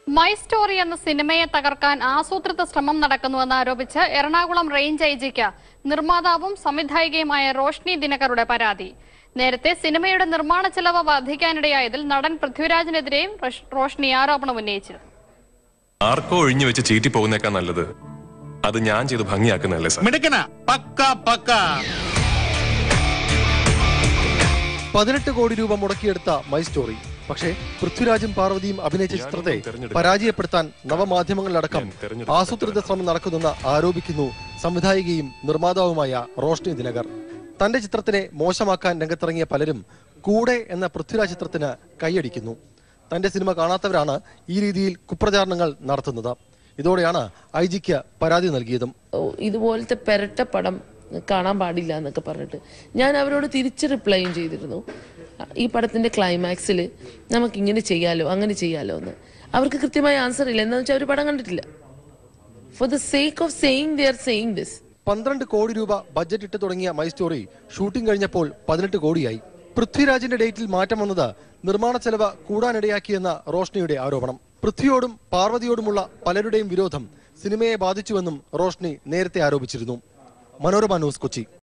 My story എന്ന സിനിമയെ തകർക്കാൻ ആസൂത്രിത ശ്രമം നടക്കുന്നുവെന്ന് ആരോപിച്ച് എറണാകുളം റേഞ്ച് ഐ ജിക്ക് നിർമ്മാതാവും സംവിധായികയുമായ റോഷ്നി ദിനകറുടെ പരാതി നേരത്തെ സിനിമയുടെ നിർമ്മാണ ചെലവ് വർദ്ധിക്കാനിടയായതിൽ നടൻ പൃഥ്വിരാജിനെതിരെയും റോഷ്- റോഷ്നി ആരോപണം ഉന്നയിച്ചിരുന്നു ആർക്കോ ഒഴിഞ്ഞു വെച്ച് ചീറ്റി പോകുന്നേക്കാൾ നല്ലത് അത് ഞാൻ ചെയ്ത് ഭംഗിയാക്കുന്നതല്ലേ സാർ മിടുക്കന പക്ക പക്ക പതിനെട്ട് കോടി രൂപ മുടക്കിയെടുത്ത മൈ സ്റ്റോറി പക്ഷേ പൃഥ്വിരാജും പാർവതിയും അഭിനയിച്ച ഞാൻ ചിത്രത്തെ ഒന്നും തെരഞ്ഞെടുക്കില്ല. പരാജയപ്പെടുത്താൻ നവമാധ്യമങ്ങളിലടക്കം ഞാൻ തെരഞ്ഞെടുക്കാൻ ആസൂത്രിത ശ്രമം നടക്കുന്നെന്ന് ആരോപിക്കുന്നു സംവിധായികയും നിർമ്മാതാവുമായ റോഷ്നി ദിനകർ തന്റെ ചിത്രത്തിനെ മോശമാക്കാൻ രംഗത്തിറങ്ങിയ പലരും കൂടെ എന്ന പൃഥ്വിരാജ് ചിത്രത്തിന് കൈയടിക്കുന്നു തന്റെ സിനിമ കാണാത്തവരാണ് ഈ രീതിയിൽ കുപ്രചാരണങ്ങൾ നടത്തുന്നത് ഇതോടെയാണ് ഐ ജിക്ക് പരാതി നൽകിയതും ഓ, ഇതുപോലത്തെ പെരട്ട പടം കാണാൻ പാടില്ല എന്നൊക്കെ പറഞ്ഞിട്ട് ഞാൻ അവരോട് തിരിച്ച് റിപ്ലൈയും ചെയ്തിരുന്നു ഈ പടത്തിന്റെ ക്ലൈമാക്സിൽ നമുക്ക് ഇങ്ങനെ ചെയ്യാലോ അങ്ങനെ ചെയ്യാലോ എന്ന് അവർക്ക് കൃത്യമായ ആൻസർ ഇല്ല എന്താണെന്ന് വെച്ചാൽ അവർ പടം കണ്ടിട്ടില്ല for the sake of saying they are saying this പന്ത്രണ്ട് കോടി രൂപ ബഡ്ജറ്റ് ഇട്ട് തുടങ്ങിയ മൈ സ്റ്റോറി ഷൂട്ടിംഗ് കഴിഞ്ഞപ്പോൾ പതിനെട്ട് കോടിയായി പൃഥ്വിരാജിന്റെ ഡേറ്റിൽ മാറ്റം വന്നത് നിർമ്മാണ ചെലവ് കൂടാനിടയാക്കിയെന്ന റോഷ്നിയുടെ ആരോപണം പൃഥ്വിയോടും പാർവതിയോടുമുള്ള പലരുടെയും വിരോധം സിനിമയെ ബാധിച്ചുവെന്നും റോഷ്നി നേരത്തെ ആരോപിച്ചിരുന്നു മനോരമ ന്യൂസ് കൊച്ചി